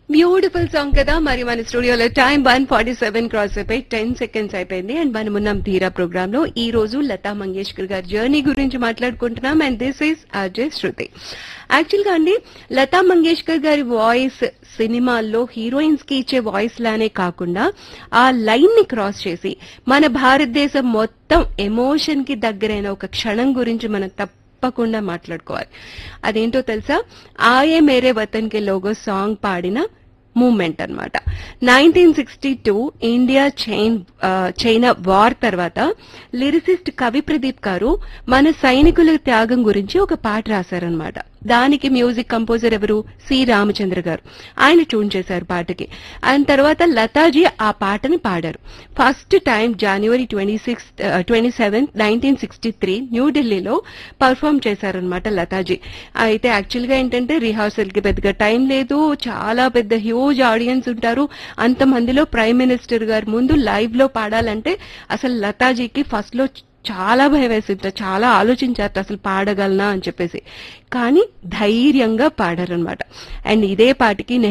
beautiful song కదా మరి మన స్టూడియోలో time one forty seven cross అయిపోయి టెన్ సెకండ్స్ అయిపోయింది అండ్ మనం ఉన్నాం ధీరా ప్రోగ్రామ్ లో ఈ రోజు లతా మంగేష్కర్ గారి జర్నీ గురించి మాట్లాడుకుంటున్నాం and this is Ajay Shruti actual గా అండి లతా మంగేష్కర్ గారి వాయిస్ సినిమాల్లో హీరోయిన్స్ కి ఇచ్చే వాయిస్ లానే కాకుండా ఆ లైన్ ని క్రాస్ చేసి మన భారతదేశం మొత్తం ఎమోషన్ కి దగ్గరైన ఒక క్షణం గురించి మనం తప్ప తప్పకుండా మాట్లాడుకోవాలి అదేంటో తెలుసా ఆయే మేరే వతన్ కే లోగో సాంగ్ పాడిన మూమెంట్ అన్నమాట నైన్టీన్ సిక్స్టీ టూ ఇండియా చైన్ ఆ, చైనా వార్ తర్వాత లిరిసిస్ట్ కవి ప్రదీప్ గారు మన సైనికుల త్యాగం గురించి ఒక పాట రాశారనమాట దానికి మ్యూజిక్ కంపోజర్ ఎవరు సి రామచంద్ర గారు ఆయన ట్యూన్ చేశారు పాటకి ఆయన తర్వాత లతాజీ ఆ పాటని పాడారు first time January twenty six twenty seven nineteen sixty three న్యూఢిల్లీలో పర్ఫామ్ చేశారనమాట లతాజీ అయితే యాక్చువల్ గా ఏంటంటే రిహార్సల్ కి పెద్దగా టైం లేదు చాలా పెద్ద హ్యూజ్ ఆడియన్స్ ఉంటారు అంతమందిలో ప్రైమ్ మినిస్టర్ గారు ముందు లైవ్ లో పాడాలంటే అసలు లతాజీకి ఫస్ట్ లో చాలా భయం వేసింది చాలా ఆలోచించారు అసలు పాడగలనా అని చెప్పేసి కానీ ధైర్యంగా పాడారనమాట అండ్ ఇదే పాటికి